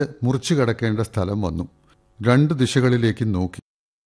മുറിച്ചു കടക്കേണ്ട സ്ഥലം വന്നു രണ്ട് ദിശകളിലേക്ക് നോക്കി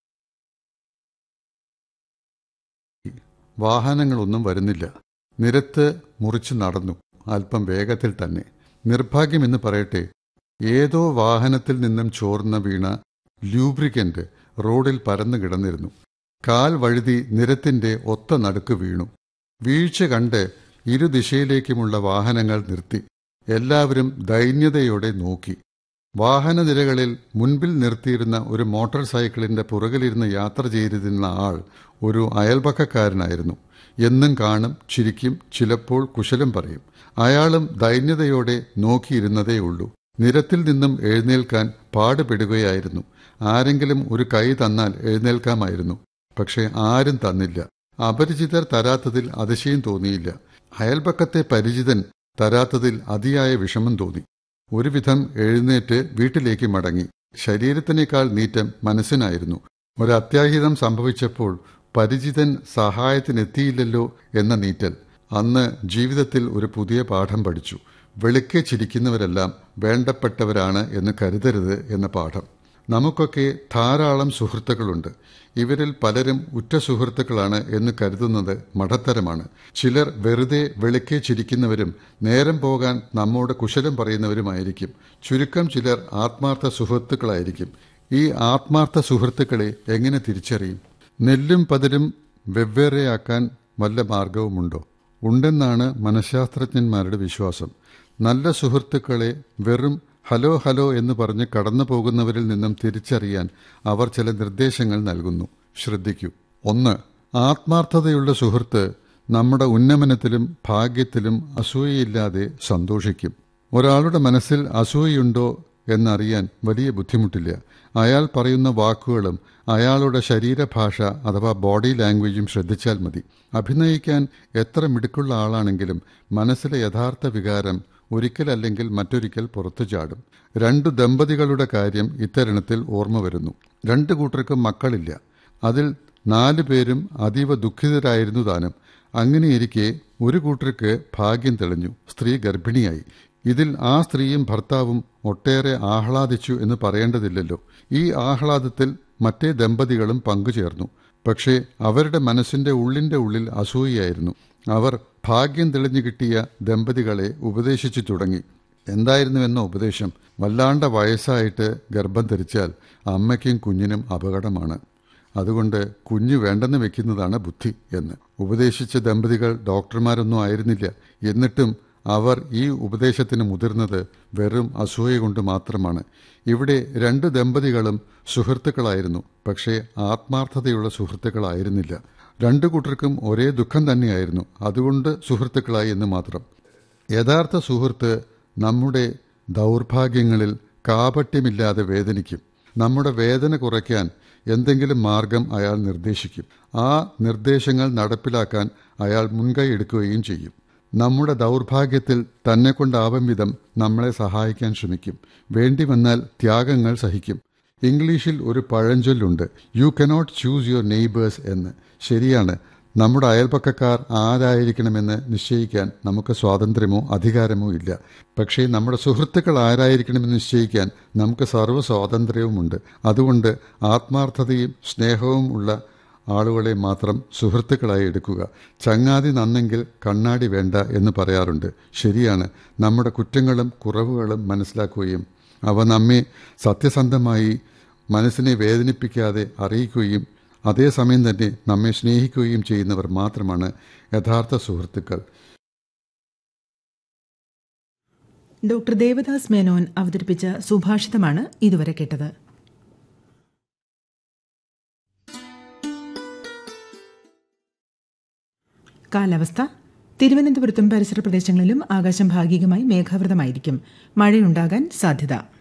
വാഹനങ്ങളൊന്നും വരുന്നില്ല നിരത്ത് മുറിച്ചു നടന്നു അല്പം വേഗത്തിൽ തന്നെ നിർഭാഗ്യമെന്ന് പറയട്ടെ ഏതോ വാഹനത്തിൽ നിന്നും ചോർന്ന വീണ ലൂബ്രിക്കന്റ് റോഡിൽ പരന്നു കിടന്നിരുന്നു കാൽ വഴുതി നിരത്തിന്റെ ഒത്ത നടുക്ക് വീണു വീഴ്ച കണ്ട് ഇരുദിശയിലേക്കുമുള്ള വാഹനങ്ങൾ നിർത്തി എല്ലാവരും ദൈന്യതയോടെ നോക്കി വാഹനനിരകളിൽ മുൻപിൽ നിർത്തിയിരുന്ന ഒരു മോട്ടോർ സൈക്കിളിന്റെ പുറകിലിരുന്ന് യാത്ര ചെയ്തിരുന്ന ആൾ ഒരു അയൽപക്കക്കാരനായിരുന്നു എന്നും കാണും ചിരിക്കും ചിലപ്പോൾ കുശലം പറയും അയാളും ദൈന്യതയോടെ നോക്കിയിരുന്നതേ ഉള്ളൂ നിരത്തിൽ നിന്നും എഴുന്നേൽക്കാൻ പാടുപെടുകയായിരുന്നു ആരെങ്കിലും ഒരു കൈ തന്നാൽ എഴുന്നേൽക്കാമായിരുന്നു പക്ഷെ ആരും തന്നില്ല അപരിചിതർ തരാത്തതിൽ അതിശയം തോന്നിയില്ല അയൽപക്കത്തെ പരിചിതൻ തരാത്തതിൽ അതിയായ വിഷമം തോന്നി ഒരുവിധം എഴുന്നേറ്റ് വീട്ടിലേക്ക് മടങ്ങി ശരീരത്തിനേക്കാൾ നീറ്റം മനസ്സിനായിരുന്നു ഒരു അത്യാഹിതം സംഭവിച്ചപ്പോൾ പരിചിതൻ സഹായത്തിനെത്തിയില്ലല്ലോ എന്ന നീറ്റൽ അന്ന് ജീവിതത്തിൽ ഒരു പുതിയ പാഠം പഠിച്ചു വെളുക്കെ ചിരിക്കുന്നവരെല്ലാം വേണ്ടപ്പെട്ടവരാണ് എന്ന് കരുതരുത് എന്ന പാഠം നമുക്കൊക്കെ ധാരാളം സുഹൃത്തുക്കളുണ്ട് ഇവരിൽ പലരും ഉറ്റ സുഹൃത്തുക്കളാണ് എന്ന് കരുതുന്നത് മഠത്തരമാണ് ചിലർ വെറുതെ വെളുക്കെ ചിരിക്കുന്നവരും നേരം പോകാൻ നമ്മോട് കുശലം പറയുന്നവരുമായിരിക്കും ചുരുക്കം ചിലർ ആത്മാർത്ഥ സുഹൃത്തുക്കളായിരിക്കും ഈ ആത്മാർത്ഥ സുഹൃത്തുക്കളെ എങ്ങനെ തിരിച്ചറിയും നെല്ലും പതിരും വെവ്വേറെയാക്കാൻ വല്ല മാർഗവുമുണ്ടോ ഉണ്ടെന്നാണ് മനഃശാസ്ത്രജ്ഞന്മാരുടെ വിശ്വാസം നല്ല സുഹൃത്തുക്കളെ വെറും ഹലോ ഹലോ എന്ന് പറഞ്ഞ് കടന്നു പോകുന്നവരിൽ നിന്നും തിരിച്ചറിയാൻ അവർ ചില നിർദ്ദേശങ്ങൾ നൽകുന്നു ശ്രദ്ധിക്കൂ ഒന്ന് ആത്മാർത്ഥതയുള്ള സുഹൃത്ത് നമ്മുടെ ഉന്നമനത്തിലും ഭാഗ്യത്തിലും അസൂയയില്ലാതെ സന്തോഷിക്കും ഒരാളുടെ മനസ്സിൽ അസൂയയുണ്ടോ എന്നറിയാൻ വലിയ ബുദ്ധിമുട്ടില്ല അയാൾ പറയുന്ന വാക്കുകളും അയാളുടെ ശരീരഭാഷ അഥവാ ബോഡി ലാംഗ്വേജും ശ്രദ്ധിച്ചാൽ മതി അഭിനയിക്കാൻ എത്ര മിടുക്കുള്ള ആളാണെങ്കിലും മനസ്സിലെ യഥാർത്ഥ വികാരം ഒരിക്കലല്ലെങ്കിൽ മറ്റൊരിക്കൽ പുറത്തു ചാടും രണ്ടു ദമ്പതികളുടെ കാര്യം ഇത്തരണത്തിൽ ഓർമ്മ വരുന്നു രണ്ടു കൂട്ടർക്കും മക്കളില്ല അതിൽ നാലു പേരും അതീവ ദുഃഖിതരായിരുന്നു താനും അങ്ങനെയിരിക്കെ ഒരു കൂട്ടർക്ക് ഭാഗ്യം തെളിഞ്ഞു സ്ത്രീ ഗർഭിണിയായി ഇതിൽ ആ സ്ത്രീയും ഭർത്താവും ഒട്ടേറെ ആഹ്ലാദിച്ചു എന്ന് പറയേണ്ടതില്ലല്ലോ ഈ ആഹ്ലാദത്തിൽ മറ്റേ ദമ്പതികളും പങ്കുചേർന്നു പക്ഷേ അവരുടെ മനസ്സിന്റെ ഉള്ളിന്റെ ഉള്ളിൽ അസൂയയായിരുന്നു അവർ ഭാഗ്യം തെളിഞ്ഞു കിട്ടിയ ദമ്പതികളെ ഉപദേശിച്ചു തുടങ്ങി എന്തായിരുന്നു എന്ന ഉപദേശം വല്ലാണ്ട വയസ്സായിട്ട് ഗർഭം ധരിച്ചാൽ അമ്മയ്ക്കും കുഞ്ഞിനും അപകടമാണ് അതുകൊണ്ട് കുഞ്ഞ് വേണ്ടെന്ന് വെക്കുന്നതാണ് ബുദ്ധി എന്ന് ഉപദേശിച്ച ദമ്പതികൾ ഡോക്ടർമാരൊന്നും ആയിരുന്നില്ല എന്നിട്ടും അവർ ഈ ഉപദേശത്തിന് മുതിർന്നത് വെറും അസൂയ കൊണ്ട് മാത്രമാണ് ഇവിടെ രണ്ട് ദമ്പതികളും സുഹൃത്തുക്കളായിരുന്നു പക്ഷേ ആത്മാർത്ഥതയുള്ള സുഹൃത്തുക്കളായിരുന്നില്ല രണ്ടു കൂട്ടർക്കും ഒരേ ദുഃഖം തന്നെയായിരുന്നു അതുകൊണ്ട് സുഹൃത്തുക്കളായി എന്ന് മാത്രം യഥാർത്ഥ സുഹൃത്ത് നമ്മുടെ ദൗർഭാഗ്യങ്ങളിൽ കാപട്യമില്ലാതെ വേദനിക്കും നമ്മുടെ വേദന കുറയ്ക്കാൻ എന്തെങ്കിലും മാർഗം അയാൾ നിർദ്ദേശിക്കും ആ നിർദ്ദേശങ്ങൾ നടപ്പിലാക്കാൻ അയാൾ മുൻകൈ എടുക്കുകയും ചെയ്യും നമ്മുടെ ദൗർഭാഗ്യത്തിൽ തന്നെ കൊണ്ടാവും വിധം നമ്മളെ സഹായിക്കാൻ ശ്രമിക്കും വേണ്ടി വന്നാൽ ത്യാഗങ്ങൾ സഹിക്കും ഇംഗ്ലീഷിൽ ഒരു പഴഞ്ചൊല്ലുണ്ട് you cannot choose your neighbours എന്ന് ശരിയാണ് നമ്മുടെ അയൽപക്കക്കാർ ആരായിരിക്കണമെന്ന് നിശ്ചയിക്കാൻ നമുക്ക് സ്വാതന്ത്ര്യമോ അധികാരമോ ഇല്ല പക്ഷേ നമ്മുടെ സുഹൃത്തുക്കൾ ആരായിരിക്കണമെന്ന് നിശ്ചയിക്കാൻ നമുക്ക് സർവ്വ സ്വാതന്ത്ര്യവുമുണ്ട് അതുകൊണ്ട് ആത്മാർത്ഥതയും സ്നേഹവും ഉള്ള ആളുകളെ മാത്രം സുഹൃത്തുക്കളായി എടുക്കുക ചങ്ങാതി നന്നെങ്കിൽ കണ്ണാടി വേണ്ട എന്ന് പറയാറുണ്ട് ശരിയാണ് നമ്മുടെ കുറ്റങ്ങളും കുറവുകളും മനസ്സിലാക്കുകയും അവ നമ്മെ സത്യസന്ധമായി മനസ്സിനെ വേദനിപ്പിക്കാതെ അറിയിക്കുകയും അതേസമയം തന്നെ നമ്മെ സ്നേഹിക്കുകയും ചെയ്യുന്നവർ മാത്രമാണ് യഥാർത്ഥ സുഹൃത്തുക്കൾ ഡോക്ടർ ദേവദാസ് മേനോൻ അവതരിപ്പിച്ച സുഭാഷിതമാണ് ഇതുവരെ കേട്ടത് കാലാവസ്ഥ തിരുവനന്തപുരത്തും പരിസര പ്രദേശങ്ങളിലും ആകാശം ഭാഗികമായി മേഘാവൃതമായിരിക്കും മഴയുണ്ടാകാൻ സാധ്യത